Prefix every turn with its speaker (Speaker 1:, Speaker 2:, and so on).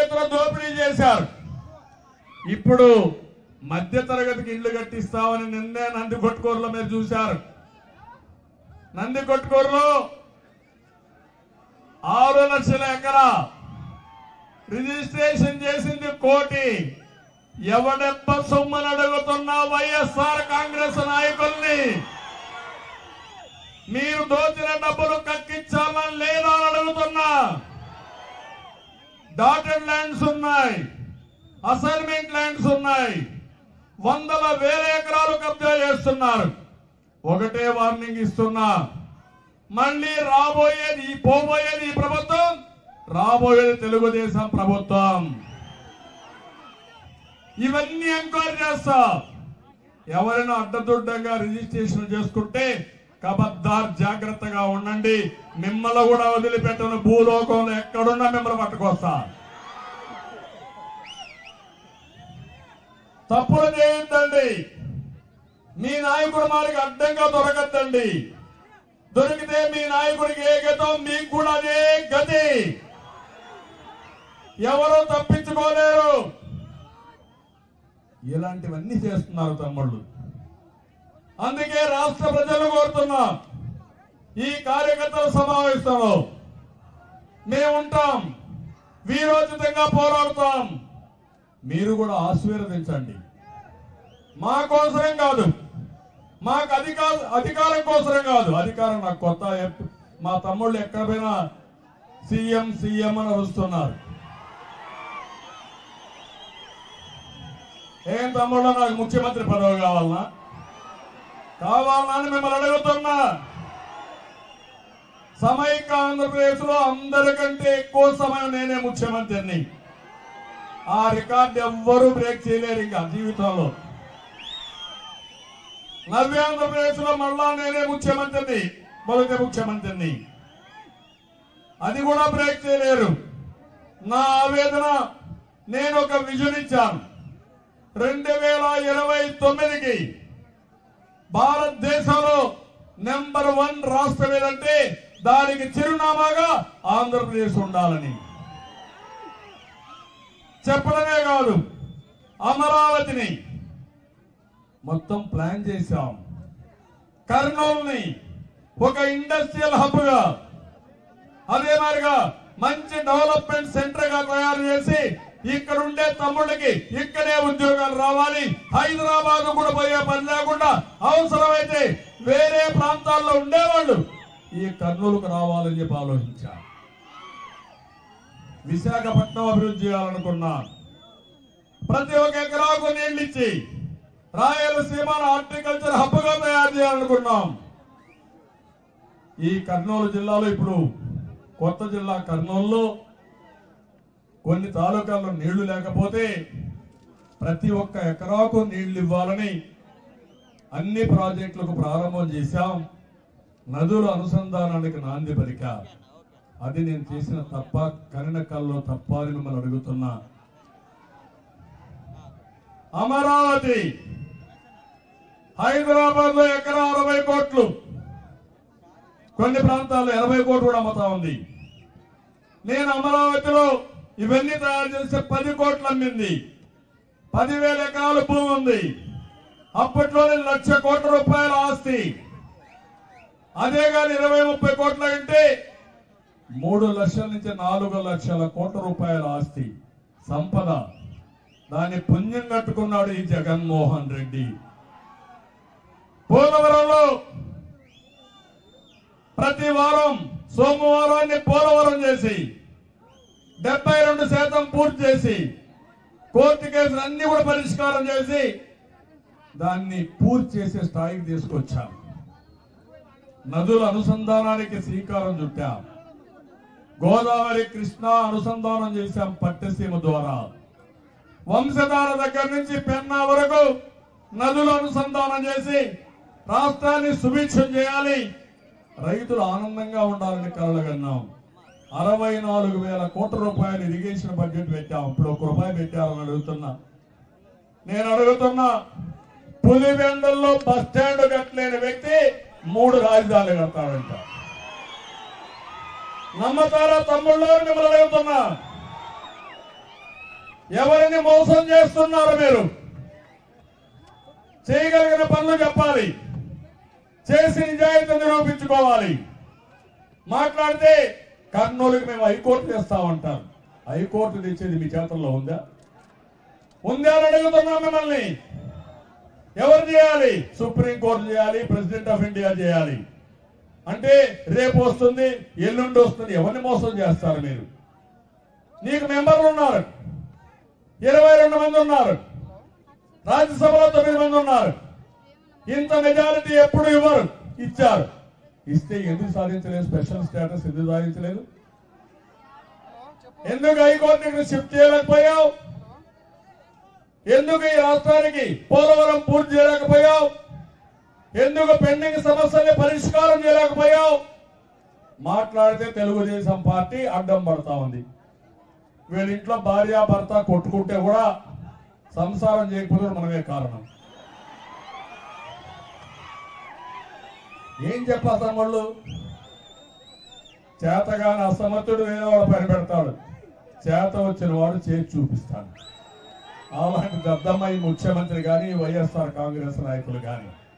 Speaker 1: ఎత్తున దోపిడీ చేశారు ఇప్పుడు మధ్య తరగతికి ఇల్లు కట్టిస్తామని నిన్నే నంది కొట్టుకూరులో మీరు చూశారు నంది కొట్టుకూరులో ఆరు లక్షల ఎకరా రిజిస్ట్రేషన్ చేసింది కోటి ఎవడెప్ప సొమ్మని అడుగుతున్న వైఎస్ఆర్ కాంగ్రెస్ నాయకుల్ని మీరు దోచిన డబ్బులు కక్కించాలని లేదా అని అడుగుతున్నా డాటెడ్ ల్యాండ్స్ ఉన్నాయి అసైన్మెంట్ ల్యాండ్స్ ఉన్నాయి వందల వేల ఎకరాలు కబ్జా చేస్తున్నారు ఒకటే వార్నింగ్ ఇస్తున్నా మళ్ళీ రాబోయేది ఈ పోబోయేది ఈ ప్రభుత్వం రాబోయేది తెలుగుదేశం ప్రభుత్వం ఇవన్నీ ఎంక్వైరీ చేస్తా ఎవరైనా అడ్డదొడ్డంగా రిజిస్ట్రేషన్ చేసుకుంటే కబద్దార్ జాగ్రత్తగా ఉండండి మిమ్మల్ని కూడా వదిలిపెట్టను భూలోకంలో ఎక్కడున్నా మిమ్మల్ని పట్టుకొస్తా తప్పులు చేయొద్దండి మీ నాయకుడు మారికి అడ్డంగా దొరకద్దండి దొరికితే మీ నాయకుడికి ఏ గతం మీకు కూడా అదే గతి ఎవరు తప్పించుకోలేరు ఇలాంటివన్నీ చేస్తున్నారు తమ్ముళ్ళు అందుకే రాష్ట్ర ప్రజలు కోరుతున్నా ఈ కార్యకర్తల సమావేశంలో మేము ఉంటాం వీరోచితంగా పోరాడుతాం మీరు కూడా ఆశీర్వదించండి మా కోసరం కాదు మాకు అధికార అధికారం కోసరం కాదు అధికారం నాకు కొత్త ఎప్- మా తమ్ముళ్ళు ఎక్కడ పోయినా సీఎం సీఎం అని వస్తున్నారు ఏం తమ్ముళ్ళు నాకు ముఖ్యమంత్రి పదవి కావాలనా కావాలనా అని మిమ్మల్ని అడుగుతున్నా సమైక్య ఆంధ్రప్రదేశ్ లో అందరికంటే ఎక్కువ సమయం నేనే ముఖ్యమంత్రిని ఆ రికార్డు ఎవ్వరూ బ్రేక్ చేయలేరు ఇంకా జీవితంలో నవ్యాంధ్రప్రదేశ్ లో మళ్ళా నేనే ముఖ్యమంత్రిని మొదటి ముఖ్యమంత్రిని అది కూడా బ్రేక్ చేయలేరు నా ఆవేదన నేను ఒక విజన్ ఇచ్చాను రెండు వేల ఇరవై తొమ్మిదికి భారతదేశంలో నెంబర్ వన్ రాష్ట్రం ఏదంటే దానికి చిరునామాగా ఆంధ్రప్రదేశ్ ఉండాలని చెప్పడమే కాదు అమరావతిని మొత్తం ప్లాన్ చేశాం కర్నూలుని ఒక ఇండస్ట్రియల్ హబ్ గా అదే మాదిరిగా మంచి డెవలప్మెంట్ సెంటర్ గా తయారు చేసి ఇక్కడ ఉండే తమ్ముళ్ళకి ఇక్కడే ఉద్యోగాలు రావాలి హైదరాబాద్ కూడా పోయే పని లేకుండా అవసరమైతే వేరే ప్రాంతాల్లో ఉండేవాళ్ళు ఈ కర్నూలుకు రావాలని చెప్పి ఆలోచించారు విశాఖపట్నం అభివృద్ధి చేయాలనుకున్నా ప్రతి ఒక్క ఎకరాకు నీళ్లు ఇచ్చి రాయలసీమను హార్టికల్చర్ హబ్ గా తయారు చేయాలనుకున్నాం ఈ కర్నూలు జిల్లాలో ఇప్పుడు కొత్త జిల్లా కర్నూలులో కొన్ని తాలూకాల్లో నీళ్లు లేకపోతే ప్రతి ఒక్క ఎకరాకు నీళ్లు ఇవ్వాలని అన్ని ప్రాజెక్టులకు ప్రారంభం చేశాం నదుల అనుసంధానానికి నాంది పలికా అది నేను చేసిన తప్ప కన్నకల్లో తప్ప అని మిమ్మల్ని అడుగుతున్నా అమరావతి హైదరాబాద్ లో ఎకరా అరవై కోట్లు కొన్ని ప్రాంతాల్లో ఎనభై కోట్లు కూడా అమ్ముతా ఉంది నేను అమరావతిలో ఇవన్నీ తయారు చేస్తే పది కోట్లు అమ్మింది పదివేల ఎకరాల భూమి ఉంది అప్పట్లోనే లక్ష కోట్ల రూపాయల ఆస్తి అదే కానీ ఇరవై ముప్పై కోట్ల అంటే మూడు లక్షల నుంచి నాలుగు లక్షల కోట్ల రూపాయల ఆస్తి సంపద దాన్ని పుణ్యం కట్టుకున్నాడు ఈ జగన్మోహన్ రెడ్డి పోలవరంలో ప్రతి వారం సోమవారాన్ని పోలవరం చేసి డెబ్బై రెండు శాతం పూర్తి చేసి కోర్టు కేసులు అన్ని కూడా పరిష్కారం చేసి దాన్ని పూర్తి చేసే స్థాయికి తీసుకొచ్చాం నదుల అనుసంధానానికి శ్రీకారం చుట్టాం గోదావరి కృష్ణ అనుసంధానం చేశాం పట్టసీమ ద్వారా వంశధార దగ్గర నుంచి పెన్నా వరకు నదులు అనుసంధానం చేసి రాష్ట్రాన్ని సుభిక్షం చేయాలి రైతులు ఆనందంగా ఉండాలని కలగన్నాం అరవై నాలుగు వేల కోట్ల రూపాయలు ఇరిగేషన్ బడ్జెట్ పెట్టాం ఇప్పుడు ఒక రూపాయి పెట్టారని అడుగుతున్నా నేను అడుగుతున్నా పులివెందుల్లో బస్ స్టాండ్ కట్టలేని వ్యక్తి మూడు రాజధానులు కడతాడంట నమ్మతారా తమ్ముళ్ళు అని మిమ్మల్ని అడుగుతున్నా ఎవరిని మోసం చేస్తున్నారు మీరు చేయగలిగిన పనులు చెప్పాలి చేసి నిజాయితీ నిరూపించుకోవాలి మాట్లాడితే కర్నూలుకి మేము హైకోర్టు తెస్తామంటారు హైకోర్టు తెచ్చేది మీ చేతుల్లో ఉందా ఉందా అని అడుగుతున్నాం మిమ్మల్ని ఎవరు చేయాలి సుప్రీంకోర్టు చేయాలి ప్రెసిడెంట్ ఆఫ్ ఇండియా చేయాలి అంటే రేపు వస్తుంది ఎల్లుండి వస్తుంది ఎవరిని మోసం చేస్తారు మీరు నీకు మెంబర్లు ఉన్నారు ఇరవై రెండు మంది ఉన్నారు రాజ్యసభలో తొమ్మిది మంది ఉన్నారు ఇంత మెజారిటీ ఎప్పుడు ఇవ్వరు ఇచ్చారు ఇస్తే ఎందుకు సాధించలేదు స్పెషల్ స్టేటస్ ఎందుకు సాధించలేదు ఎందుకు హైకోర్టుకి షిఫ్ట్ చేయలేకపోయావు ఎందుకు ఈ రాష్ట్రానికి పోలవరం పూర్తి చేయలేకపోయావు ఎందుకు పెండింగ్ సమస్యల్ని పరిష్కారం చేయలేకపోయావు మాట్లాడితే తెలుగుదేశం పార్టీ అడ్డం పడతా ఉంది వీళ్ళ ఇంట్లో భార్య భర్త కొట్టుకుంటే కూడా సంసారం చేయకపోతే కూడా మనమే కారణం ఏం చెప్పాలి తమ్ముళ్ళు చేతగాని అసమర్థుడు వేరే వాడు పని పెడతాడు చేత వచ్చిన వాడు చేతి చూపిస్తాడు అలాంటి దద్దమ్మ ఈ ముఖ్యమంత్రి కానీ వైఎస్ఆర్ కాంగ్రెస్ నాయకులు కానీ